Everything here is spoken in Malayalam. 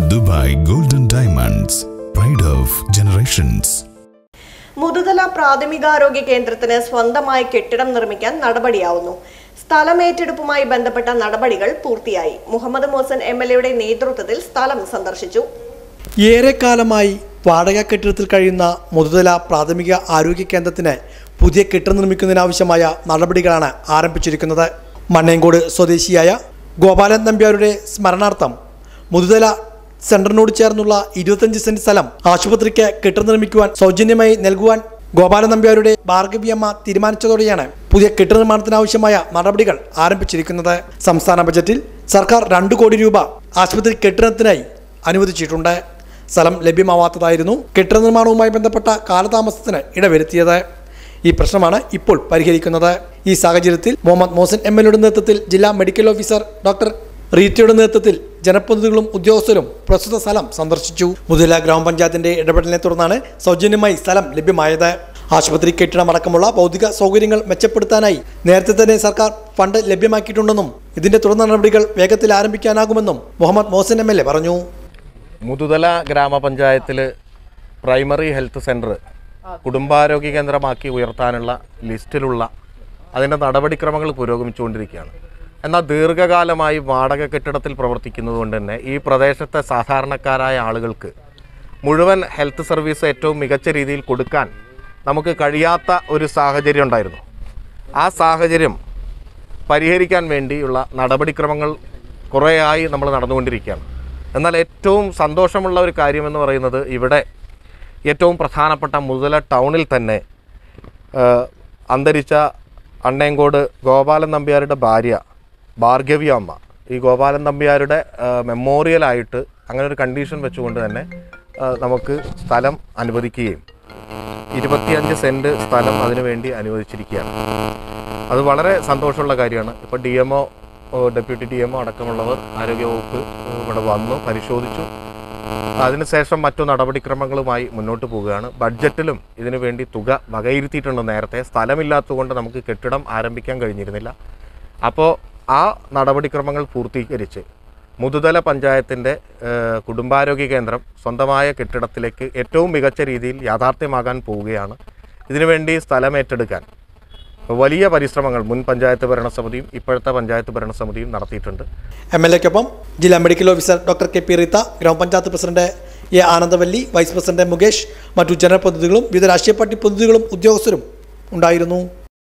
Dubai golden diamonds pride of generations Muthuthala പ്രാഥമികാരോഗ്യ കേന്ദ്രത്തിന് സ്വന്തമായി കെട്ടിടം നിർമ്മിക്കാൻ നടപടിയാവുന്നു സ്ഥലമേറ്റെടുപ്പുമായി ബന്ധപ്പെട്ട നടപടികൾ പൂർത്തിയായി മുഹമ്മദ് മോസൻ എം എൽ എയുടെ നേതൃത്വത്തിൽ സ്ഥലം സന്ദർശിച്ചു ഏറെക്കാലമായി വാടക കെട്ടിടത്തിൽ കഴിയുന്ന മുതുതല പ്രാഥമിക ആരോഗ്യ കേന്ദ്രത്തിന് പുതിയ കെട്ടിടം നിർമ്മിക്കുന്നതിനാവശ്യമായ നടപടികളാണ് ആരംഭിച്ചിരിക്കുന്നത് മണ്ണേങ്കോട് സ്വദേശിയായ ഗോപാലൻ നമ്പ്യാരുടെ സ്മരണാർത്ഥം മുതുതല സെന്ററിനോട് ചേർന്നുള്ള ഇരുപത്തഞ്ച് സെന്റ് സ്ഥലം ആശുപത്രിക്ക് കെട്ടിടം നിർമ്മിക്കുവാൻ സൗജന്യമായി നൽകുവാൻ ഗോപാലൻ നമ്പ്യാരുടെ ഭാർഗവിയമ്മ തീരുമാനിച്ചതോടെയാണ് പുതിയ കെട്ടിട നിർമ്മാണത്തിനാവശ്യമായ നടപടികൾ ആരംഭിച്ചിരിക്കുന്നത് സംസ്ഥാന ബജറ്റിൽ സർക്കാർ രണ്ടു കോടി രൂപ ആശുപത്രി കെട്ടിടത്തിനായി അനുവദിച്ചിട്ടുണ്ട് സ്ഥലം ലഭ്യമാവാത്തതായിരുന്നു കെട്ടിട നിർമ്മാണവുമായി ബന്ധപ്പെട്ട കാലതാമസത്തിന് ഇടവരുത്തിയത് ഈ പ്രശ്നമാണ് ഇപ്പോൾ പരിഹരിക്കുന്നത് ഈ സാഹചര്യത്തിൽ മുഹമ്മദ് മോസൻ എം എൽ എയുടെ നേതൃത്വത്തിൽ ജില്ലാ മെഡിക്കൽ ഓഫീസർ ഡോക്ടർ റീറ്റയുടെ നേതൃത്വത്തിൽ ജനപ്രതിനിധികളും ഉദ്യോഗസ്ഥരും പ്രസ്തുത സ്ഥലം സന്ദർശിച്ചു മുതല ഗ്രാമപഞ്ചായത്തിന്റെ ഇടപെടലിനെ തുടർന്നാണ് സൗജന്യമായി സ്ഥലം ലഭ്യമായത് ആശുപത്രി കെട്ടിടമടക്കമുള്ള ഭൗതിക സൗകര്യങ്ങൾ മെച്ചപ്പെടുത്താനായി നേരത്തെ തന്നെ സർക്കാർ ഫണ്ട് ലഭ്യമാക്കിയിട്ടുണ്ടെന്നും ഇതിന്റെ തുടർ നടപടികൾ വേഗത്തിൽ ആരംഭിക്കാനാകുമെന്നും Muhammad Mohsin M L A പറഞ്ഞു മുതുതല ഗ്രാമപഞ്ചായത്തിൽ പ്രൈമറി ഹെൽത്ത് സെൻറ്റർ കുടുംബാരോഗ്യ കേന്ദ്രമാക്കി ഉയർത്താനുള്ള ലിസ്റ്റിലുള്ള അതിൻ്റെ നടപടിക്രമങ്ങൾ പുരോഗമിച്ചുകൊണ്ടിരിക്കുകയാണ് എന്നാൽ ദീർഘകാലമായി വാടക കെട്ടിടത്തിൽ പ്രവർത്തിക്കുന്നത് കൊണ്ട് തന്നെ ഈ പ്രദേശത്തെ സാധാരണക്കാരായ ആളുകൾക്ക് മുഴുവൻ ഹെൽത്ത് സർവീസ് ഏറ്റവും മികച്ച രീതിയിൽ കൊടുക്കാൻ നമുക്ക് കഴിയാത്ത ഒരു സാഹചര്യം ഉണ്ടായിരുന്നു ആ സാഹചര്യം പരിഹരിക്കാൻ വേണ്ടിയുള്ള നടപടിക്രമങ്ങൾ കുറേയായി നമ്മൾ നടന്നുകൊണ്ടിരിക്കുകയാണ് എന്നാൽ ഏറ്റവും സന്തോഷമുള്ള ഒരു കാര്യമെന്ന് പറയുന്നത് ഇവിടെ ഏറ്റവും പ്രധാനപ്പെട്ട മുതല ടൗണിൽ തന്നെ ആ, അന്തരിച്ച അണ്ണേങ്കോട് ഗോപാലൻ നമ്പ്യാരുടെ ഭാര്യ ഭാർഗവി അമ്മ ഈ ഗോപാലൻ നമ്പ്യാരുടെ ആ, മെമ്മോറിയലായിട്ട് അങ്ങനെ ഒരു കണ്ടീഷൻ വെച്ചുകൊണ്ട് തന്നെ ആ, നമുക്ക് സ്ഥലം അനുവദിക്കുകയും ഇരുപത്തിയഞ്ച് സെൻറ്റ് സ്ഥലം അതിനുവേണ്ടി അനുവദിച്ചിരിക്കുകയാണ് അത് വളരെ സന്തോഷമുള്ള കാര്യമാണ് ഇപ്പോൾ D M O deputy D M O അടക്കമുള്ളവർ ആരോഗ്യവകുപ്പ് ഇവിടെ വന്നു പരിശോധിച്ചു അതിനുശേഷം മറ്റു നടപടിക്രമങ്ങളുമായി മുന്നോട്ട് പോവുകയാണ് ബഡ്ജറ്റിലും ഇതിനു വേണ്ടി തുക വകയിരുത്തിയിട്ടുണ്ട് നേരത്തെ സ്ഥലമില്ലാത്തതുകൊണ്ട് നമുക്ക് കെട്ടിടം ആരംഭിക്കാൻ കഴിഞ്ഞിരുന്നില്ല അപ്പോൾ ആ നടപടിക്രമങ്ങൾ പൂർത്തീകരിച്ച് മുതുതല പഞ്ചായത്തിൻ്റെ ഏഹ്, കുടുംബാരോഗ്യ കേന്ദ്രം സ്വന്തമായ കെട്ടിടത്തിലേക്ക് ഏറ്റവും മികച്ച രീതിയിൽ യാഥാർത്ഥ്യമാകാൻ പോവുകയാണ് ഇതിനുവേണ്ടി സ്ഥലം ഏറ്റെടുക്കാൻ വലിയ പരിശ്രമങ്ങൾ മുൻ പഞ്ചായത്ത് ഭരണസമിതിയും ഇപ്പോഴത്തെ പഞ്ചായത്ത് ഭരണസമിതിയും നടത്തിയിട്ടുണ്ട് എം എൽ എക്കൊപ്പം ജില്ലാ medical officer doctor K P Reetha ഗ്രാമപഞ്ചായത്ത് president A Anandavalli vice president Mukesh മറ്റു ജനപ്രതിനിധികളും വിവിധ രാഷ്ട്രീയ പാർട്ടി പ്രതിനിധികളും ഉദ്യോഗസ്ഥരും ഉണ്ടായിരുന്നു